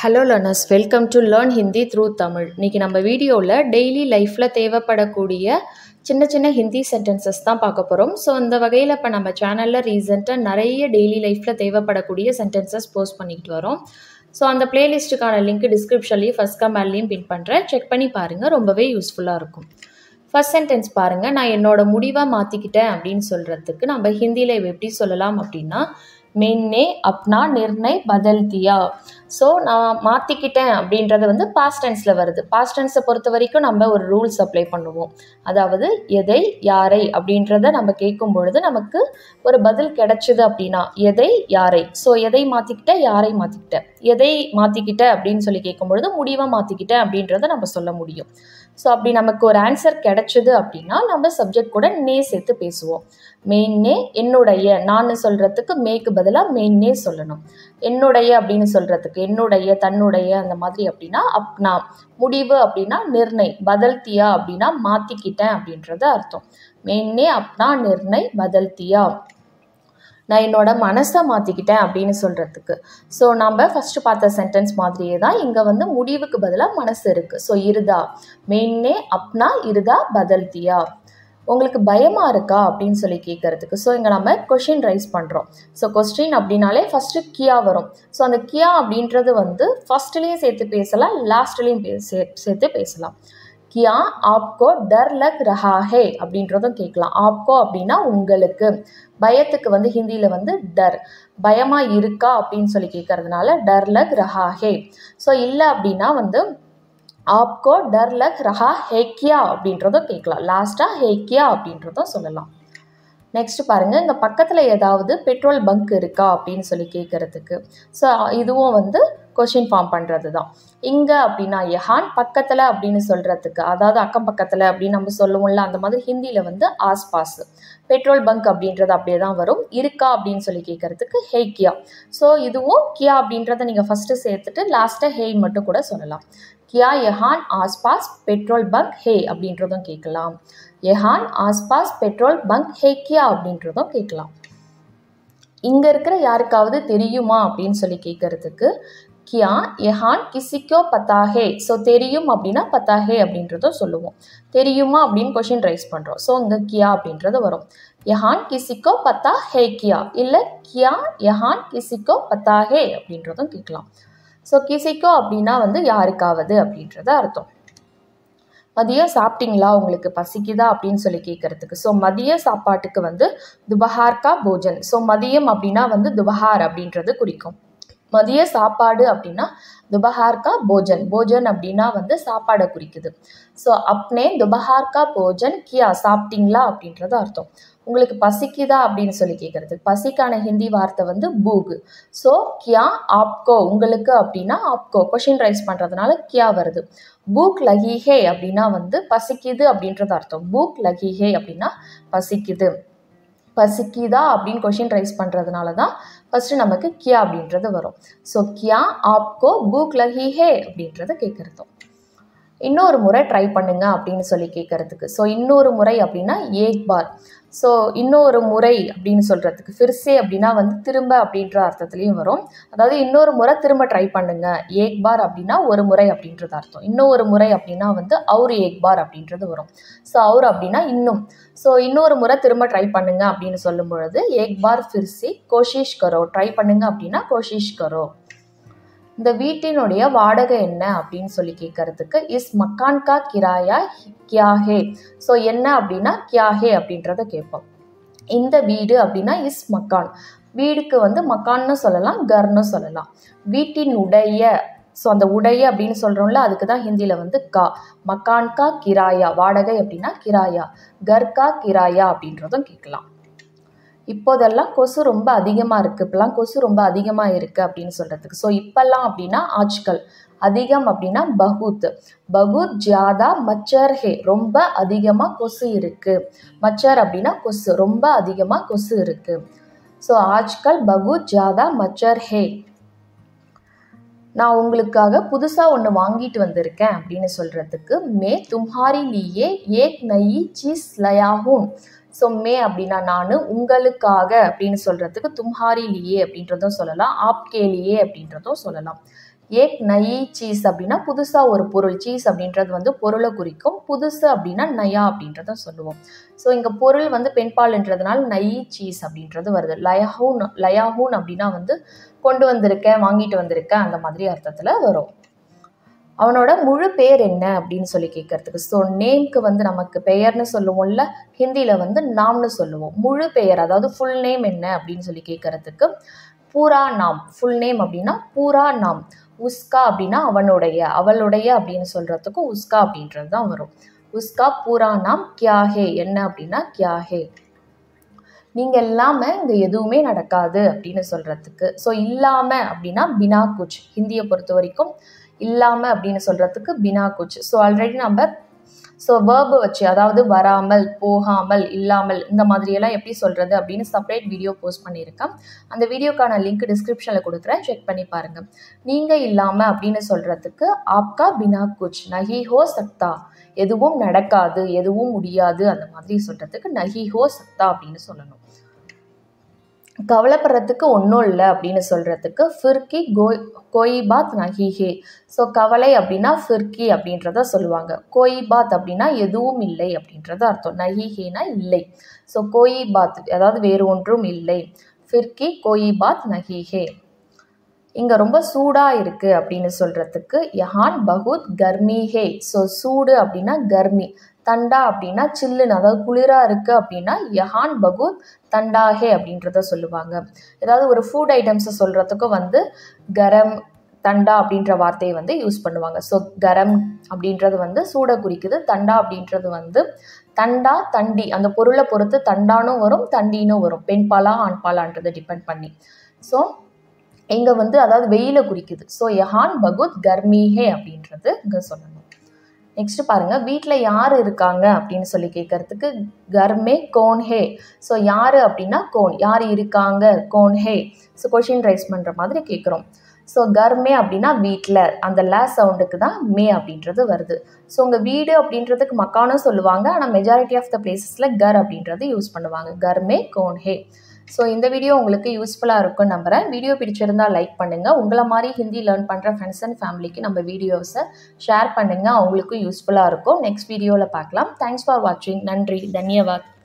hello learners welcome to learn Hindi through Tamil இன்றைக்கி நம்ம வீடியோவில் டெய்லி லைஃப்பில் தேவைப்படக்கூடிய சின்ன சின்ன ஹிந்தி சென்டென்சஸ் தான் பார்க்க போகிறோம் ஸோ அந்த வகையில் இப்போ நம்ம சேனலில் ரீசெண்டாக நிறைய டெய்லி லைஃப்பில் தேவைப்படக்கூடிய சென்டென்சஸ் போஸ்ட் பண்ணிக்கிட்டு வரோம் ஸோ அந்த பிளேலிஸ்ட்டுக்கான லிங்க் டிஸ்கிரிப்ஷன்லேயும் ஃபஸ்ட் கமெண்ட்லேயும் பின் பண்ணுறேன் செக் பண்ணி பாருங்கள் ரொம்பவே யூஸ்ஃபுல்லாக இருக்கும் ஃபஸ்ட் சென்டென்ஸ் பாருங்கள் நான் என்னோட முடிவை மாற்றிக்கிட்டேன் அப்படின்னு சொல்கிறதுக்கு நம்ம ஹிந்தியில் எப்படி சொல்லலாம் அப்படின்னா மென்னே அப்னா நிர்ணய் பதல் தியா ஸோ நான் மாற்றிக்கிட்டேன் அப்படின்றது வந்து பாஸ்ட் டென்ஸில் வருது பாஸ்ட் டென்ஸை பொறுத்த வரைக்கும் நம்ம ஒரு ரூல்ஸ் அப்ளை பண்ணுவோம் அதாவது எதை யாரை அப்படின்றத நம்ம கேட்கும் பொழுது நமக்கு ஒரு பதில் கிடைச்சிது அப்படின்னா எதை யாரை ஸோ எதை மாற்றிக்கிட்ட யாரை மாற்றிக்கிட்ட எதை மாற்றிக்கிட்ட அப்படின்னு சொல்லி கேட்கும் பொழுது முடிவை மாற்றிக்கிட்டேன் அப்படின்றத நம்ம சொல்ல முடியும் ஸோ அப்படி நமக்கு ஒரு ஆன்சர் கிடைச்சிது அப்படின்னா நம்ம சப்ஜெக்ட் கூட நே சேர்த்து பேசுவோம் மெயின்னே என்னுடைய நான் சொல்கிறதுக்கு மேக்கு பதிலாக மெயின்னே சொல்லணும் என்னுடைய அப்படின்னு சொல்கிறதுக்கு என்னுடைய தன்னுடைய அந்த மாதிரி அப்படின்னா அப்னா முடிவு அப்படின்னா நிர்ணய் பதல்தியா அப்படின்னா மாற்றிக்கிட்டேன் அப்படின்றது அர்த்தம் மெயின்னே அப்னா நிர்ணய் பதல்தியா நான் என்னோட மனசை மாற்றிக்கிட்டேன் அப்படின்னு சொல்கிறதுக்கு ஸோ நம்ம ஃபஸ்ட்டு பார்த்த சென்டென்ஸ் மாதிரியே தான் இங்கே வந்து முடிவுக்கு பதிலாக மனசு இருக்குது ஸோ இருதா மெயின்னே அப்னா இருதா பதல்தியா உங்களுக்கு பயமாக இருக்கா அப்படின்னு சொல்லி கேட்குறதுக்கு ஸோ இங்கே நம்ம கொஷின் ரைஸ் பண்ணுறோம் ஸோ கொஸ்டின் அப்படின்னாலே ஃபஸ்ட்டு கியா வரும் ஸோ அந்த கியா அப்படின்றது வந்து ஃபஸ்ட்லேயும் சேர்த்து பேசலாம் லாஸ்ட்லேயும் பே சே சேர்த்து பேசலாம் கியா ஆப்கோ டர் லக் ரஹா ஹே அப்படின்றதும் கேட்கலாம் ஆப்கோ அப்படின்னா உங்களுக்கு பயத்துக்கு வந்து ஹிந்தியில் வந்து டர் பயமாக இருக்கா அப்படின்னு சொல்லி கேட்கறதுனால டர் லக் ரஹா ஹே ஸோ இல்லை அப்படின்னா வந்து ஆப்கோ டர் லக் ரஹா ஹேக்கியா அப்படின்றதும் கேட்கலாம் லாஸ்ட்டாக ஹேக்கியா அப்படின்றதும் சொல்லலாம் நெக்ஸ்ட் பாருங்கள் இங்கே பக்கத்தில் ஏதாவது பெட்ரோல் பங்க் இருக்கா அப்படின்னு சொல்லி கேட்குறதுக்கு ஸோ இதுவும் வந்து கொஷின் ஃபார்ம் பண்ணுறது தான் இங்கே அப்படின்னா யஹான் பக்கத்தில் அப்படின்னு சொல்கிறதுக்கு அதாவது அக்கம் பக்கத்தில் அப்படின்னு நம்ம சொல்லுவோம்ல அந்த மாதிரி ஹிந்தியில் வந்து ஆஸ்பாஸ் பெட்ரோல் பங்க் அப்படின்றது அப்படியே தான் வரும் இருக்கா அப்படின்னு சொல்லி கேட்குறதுக்கு ஹே கியா ஸோ இதுவும் கியா அப்படின்றத நீங்கள் ஃபஸ்ட்டு சேர்த்துட்டு லாஸ்ட்டாக ஹேய் மட்டும் கூட சொல்லலாம் கியா யஹான் ஆஸ்பாஸ் பெட்ரோல் பங்க் ஹே அப்படின்றதும் கேட்கலாம் யஹான் ஆஸ்பாஸ் பெட்ரோல் பங்க் ஹே கியா அப்படின்றதும் கேட்கலாம் இங்கே இருக்கிற யாருக்காவது தெரியுமா அப்படின்னு சொல்லி கேட்குறதுக்கு கியா எஹான் கிசிக்கோ பத்தாஹே ஸோ தெரியும் அப்படின்னா பத்தாஹே அப்படின்றதும் சொல்லுவோம் தெரியுமா அப்படின்னு கொஷின் ரைஸ் பண்ணுறோம் ஸோ இங்கே கியா அப்படின்றது வரும் யஹான் கிசிக்கோ பத்தா ஹே கியா இல்லை கியா யஹான் கிசிக்கோ பத்தாஹே அப்படின்றதும் கேட்கலாம் ஸோ கிசிக்கோ அப்படின்னா வந்து யாருக்காவது அப்படின்றத அர்த்தம் மதியம் சாப்பிட்டீங்களா உங்களுக்கு பசிக்குதா அப்படின்னு சொல்லி கேட்குறதுக்கு ஸோ மதிய சாப்பாட்டுக்கு வந்து துபஹார்கா போஜன் ஸோ மதியம் அப்படின்னா வந்து துபஹார் அப்படின்றது குறிக்கும் மதிய சாப்பாடு அப்படின்னா துபஹார்கா போஜன் போஜன் அப்படின்னா வந்து சாப்பாடை குறிக்குது ஸோ அப்னே துபஹார்கா போஜன் கியா சாப்பிட்டீங்களா அப்படின்றது அர்த்தம் உங்களுக்கு பசிக்குதா அப்படின்னு சொல்லி கேட்குறது பசிக்கான ஹிந்தி வார்த்தை வந்து பூக் ஸோ கியா ஆப்கோ உங்களுக்கு அப்படின்னா ஆப்கோ கொஷின் ரைஸ் பண்ணுறதுனால கியா வருது பூக் லகிஹே அப்படின்னா வந்து பசிக்குது அப்படின்றது அர்த்தம் பூக் லகிஹே அப்படின்னா பசிக்குது பசிக்குதா அப்படின்னு கொஷின் ரைஸ் பண்ணுறதுனால தான் ஃபஸ்ட்டு நமக்கு கியா அப்படின்றது வரும் ஸோ கியா ஆப்கோ பூக் லஹி ஹே அப்படின்றத கேட்குறதும் இன்னொரு முறை ட்ரை பண்ணுங்க அப்படின்னு சொல்லி கேட்குறதுக்கு ஸோ இன்னொரு முறை அப்படின்னா ஏக் பார் ஸோ இன்னொரு முறை அப்படின்னு சொல்கிறதுக்கு ஃபிர்சே அப்படின்னா வந்து திரும்ப அப்படின்ற அர்த்தத்துலேயும் வரும் அதாவது இன்னொரு முறை திரும்ப ட்ரை பண்ணுங்க ஏக் பார் அப்படின்னா ஒரு முறை அப்படின்றது அர்த்தம் இன்னொரு முறை அப்படின்னா வந்து அவர் ஏக் பார் அப்படின்றது வரும் ஸோ அவர் அப்படின்னா இன்னும் ஸோ இன்னொரு முறை திரும்ப ட்ரை பண்ணுங்க அப்படின்னு சொல்லும் பொழுது ஏக் பார் ஃபிர்சி கோஷிஷ் கரோ ட்ரை பண்ணுங்க அப்படின்னா கோஷிஷ் கரோ இந்த வீட்டினுடைய வாடகை என்ன அப்படின்னு சொல்லி கேட்கறதுக்கு இஸ் மக்கான் கா கிராயா கியா ஹே ஸோ என்ன அப்படின்னா கியா ஹே அப்படின்றத கேட்போம் இந்த வீடு அப்படின்னா இஸ் மக்கான் வீடுக்கு வந்து மக்கான்னு சொல்லலாம் கர்னு சொல்லலாம் வீட்டினுடைய ஸோ அந்த உடைய அப்படின்னு சொல்கிறோம்ல அதுக்கு தான் ஹிந்தியில் வந்து கா மக்கான் கா கிராயா வாடகை அப்படின்னா கிராயா கர்கா கிராயா அப்படின்றதும் கேட்கலாம் இப்போதெல்லாம் கொசு ரொம்ப அதிகமாக இருக்குது இப்போல்லாம் கொசு ரொம்ப அதிகமாக இருக்குது அப்படின்னு சொல்கிறதுக்கு ஸோ இப்போல்லாம் அப்படின்னா ஆஜ்கல் அதிகம் அப்படின்னா பகுத் பகுத் ஜியாதா மச்சர் ஹே ரொம்ப அதிகமாக கொசு இருக்குது மச்சர் அப்படின்னா கொசு ரொம்ப அதிகமாக கொசு இருக்குது ஸோ ஆஜ்கல் பகுத் ஜியாதா மச்சர் ஹே நான் உங்களுக்காக புதுசாக ஒன்று வாங்கிட்டு வந்திருக்கேன் அப்படின்னு சொல்கிறதுக்கு மே தும்ஹாரி லியே ஏக் நயி சீஸ் லயாஹூன் ஸோ மே அப்படின்னா நான் உங்களுக்காக அப்படின்னு சொல்கிறதுக்கு தும்ஹாரி லியே அப்படின்றதும் சொல்லலாம் ஆப்கே லியே அப்படின்றதும் சொல்லலாம் ஏக் நயி சீஸ் அப்படின்னா புதுசாக ஒரு பொருள் சீஸ் அப்படின்றது வந்து பொருளை குறிக்கும் புதுசு அப்படின்னா நயா அப்படின்றத சொல்லுவோம் ஸோ இங்கே பொருள் வந்து பெண்பால்ன்றதுனால நயி சீஸ் அப்படின்றது வருது லயஹூன் லயாஹூன் அப்படின்னா வந்து கொண்டு வந்திருக்கேன் வாங்கிட்டு வந்திருக்கேன் அந்த மாதிரி அர்த்தத்தில் வரும் அவனோட முழு பேர் என்ன அப்படின்னு சொல்லி கேட்கறதுக்கு ஸோ நேம்க்கு வந்து நமக்கு பெயர்னு சொல்லுவோம்ல ஹிந்தியில் வந்து நாம்னு சொல்லுவோம் முழு பெயர் அதாவது ஃபுல் நேம் என்ன அப்படின்னு சொல்லி கேட்கறதுக்கு பூரா நாம் ஃபுல் நேம் அப்படின்னா பூரா நாம் உஸ்கா அப்படின்னா அவனுடைய அவளுடைய அப்படின்னு சொல்கிறதுக்கு உஸ்கா அப்படின்றது தான் வரும் உஸ்கா பூரா நாம் கியாஹே என்ன அப்படின்னா கியாஹே நீங்கள் இல்லாமல் இங்கே எதுவுமே நடக்காது அப்படின்னு சொல்கிறதுக்கு ஸோ இல்லாமல் அப்படின்னா பினா குச் ஹிந்தியை பொறுத்த வரைக்கும் இல்லாமல் அப்படின்னு சொல்கிறதுக்கு பினா குச் ஸோ ஆல்ரெடி நம்ம ஸோ வேர்பை வச்சு அதாவது வராமல் போகாமல் இல்லாமல் இந்த மாதிரியெல்லாம் எப்படி சொல்கிறது அப்படின்னு செப்பரேட் வீடியோ போஸ்ட் பண்ணியிருக்கேன் அந்த வீடியோக்கான லிங்க் டிஸ்கிரிப்ஷனில் கொடுக்குறேன் செக் பண்ணி பாருங்கள் நீங்கள் இல்லாமல் அப்படின்னு சொல்கிறதுக்கு ஆப்கா பினா குச் நஹி ஹோ சக்தா எதுவும் நடக்காது எதுவும் முடியாது அந்த மாதிரி சொல்கிறதுக்கு நஹி ஹோ சக்தா அப்படின்னு சொல்லணும் கவலைப்படுறதுக்கு ஒன்றும் இல்லை அப்படின்னு சொல்கிறதுக்கு ஃபிர்கி கோய் கோயிபாத் நஹிஹே ஸோ கவலை அப்படின்னா ஃபிர்கி அப்படின்றத சொல்லுவாங்க கோயிபாத் அப்படின்னா எதுவும் இல்லை அப்படின்றது அர்த்தம் நஹிஹேனா இல்லை ஸோ கோயிபாத் அதாவது வேறு ஒன்றும் இல்லை ஃபிர்கி கோயிபாத் நஹிஹே இங்கே ரொம்ப சூடாக இருக்குது அப்படின்னு சொல்கிறதுக்கு யஹான் பகுத் கர்மி ஹே ஸோ சூடு அப்படின்னா கர்மி தண்டா அப்படின்னா சில்லுன்னு அதாவது குளிராக இருக்குது அப்படின்னா யஹான் பகுத் தண்டாஹே அப்படின்றத சொல்லுவாங்க ஏதாவது ஒரு ஃபுட் ஐட்டம்ஸை சொல்கிறதுக்கும் வந்து கரம் தண்டா அப்படின்ற வார்த்தையை வந்து யூஸ் பண்ணுவாங்க ஸோ கரம் அப்படின்றது வந்து சூடை குறிக்குது தண்டா அப்படின்றது வந்து தண்டா தண்டி அந்த பொருளை பொறுத்து தண்டானும் வரும் தண்டினும் வரும் பெண் பாலா ஆண் பாலான்றதை டிபெண்ட் பண்ணி ஸோ இங்கே வந்து அதாவது வெயிலை குறிக்குது ஸோ யஹான் பகுத் கர்மிஹே அப்படின்றது இங்கே சொல்லணும் நெக்ஸ்ட் பாருங்கள் வீட்டில் யார் இருக்காங்க அப்படின்னு சொல்லி கேட்கறதுக்கு கர்மே கோன் ஹே ஸோ யார் அப்படின்னா கோன் யார் இருக்காங்க கோன் ஹே ஸோ கொஷின் ரைஸ் பண்ணுற மாதிரி கேட்குறோம் ஸோ கர்மே அப்படின்னா வீட்டில் அந்த லே சவுண்டுக்கு தான் மே அப்படின்றது வருது ஸோ உங்கள் வீடு அப்படின்றதுக்கு மக்கானும் சொல்லுவாங்க ஆனால் மெஜாரிட்டி ஆஃப் த பிளேசஸில் கர் அப்படின்றது யூஸ் பண்ணுவாங்க கர்மே கோன் ஹே ஸோ இந்த வீடியோ உங்களுக்கு யூஸ்ஃபுல்லாக இருக்கும்னு நம்புகிறேன் வீடியோ பிடிச்சிருந்தால் லைக் பண்ணுங்கள் உங்களை மாதிரி ஹிந்தி லேர்ன் பண்ணுற ஃப்ரெண்ட்ஸ் அண்ட் ஃபேமிலிக்கு நம்ம வீடியோஸை ஷேர் பண்ணுங்கள் அவங்களுக்கும் யூஸ்ஃபுல்லாக இருக்கும் நெக்ஸ்ட் வீடியோவில் பார்க்கலாம் தேங்க்ஸ் ஃபார் வாட்சிங் நன்றி தன்யவாத்